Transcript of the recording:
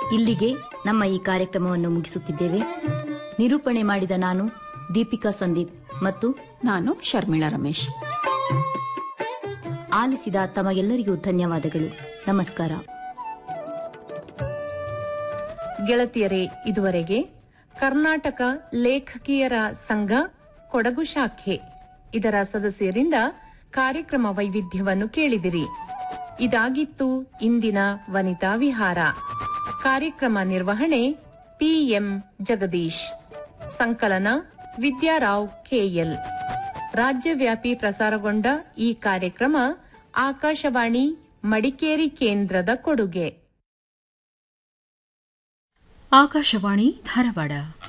ಇಲ್ಲಿಗೆ ನಮ್ಮ ಈ ಕಾರ್ಯಕ್ರಮವನ್ನು ಮುಗಿಸುತ್ತಿದ್ದೇವೆ ನಿರೂಪಣೆ ಮಾಡಿದ ನಾನು ದೀಪಿಕಾ ಸಂದೀಪ್ ಮತ್ತು ನಾನು ಶರ್ಮಿಳಾ ರಮೇಶ್ ಆಲಿಸಿದ ತಮಗೆಲ್ಲರಿಗೂ ಧನ್ಯವಾದಗಳು ನಮಸ್ಕಾರ ಗೆಳತಿಯರೇ ಇದುವರೆಗೆ ಕರ್ನಾಟಕ ಲೇಖಕಿಯರ ಸಂಘ ಕೊಡಗು ಶಾಖೆ ಇದರ ಸದಸ್ಯರಿಂದ ಕಾರ್ಯಕ್ರಮ ವೈವಿಧ್ಯವನ್ನು ಕೇಳಿದಿರಿ ಇದಾಗಿತ್ತು ಇಂದಿನ ವನಿತಾ ವಿಹಾರ ಕಾರ್ಯಕ್ರಮ ನಿರ್ವಹಣೆ ಪಿಎಂ ಜಗದೀಶ್ ಸಂಕಲನ ವಿದ್ಯಾರಾವ್ ಕೆಎಲ್ ರಾಜ್ಯವ್ಯಾಪಿ ಪ್ರಸಾರಗೊಂಡ ಈ ಕಾರ್ಯಕ್ರಮ ಆಕಾಶವಾಣಿ ಮಡಿಕೇರಿ ಕೇಂದ್ರದ ಕೊಡುಗೆ ಆಕಾಶವಾಣಿ ಧಾರವಾಡ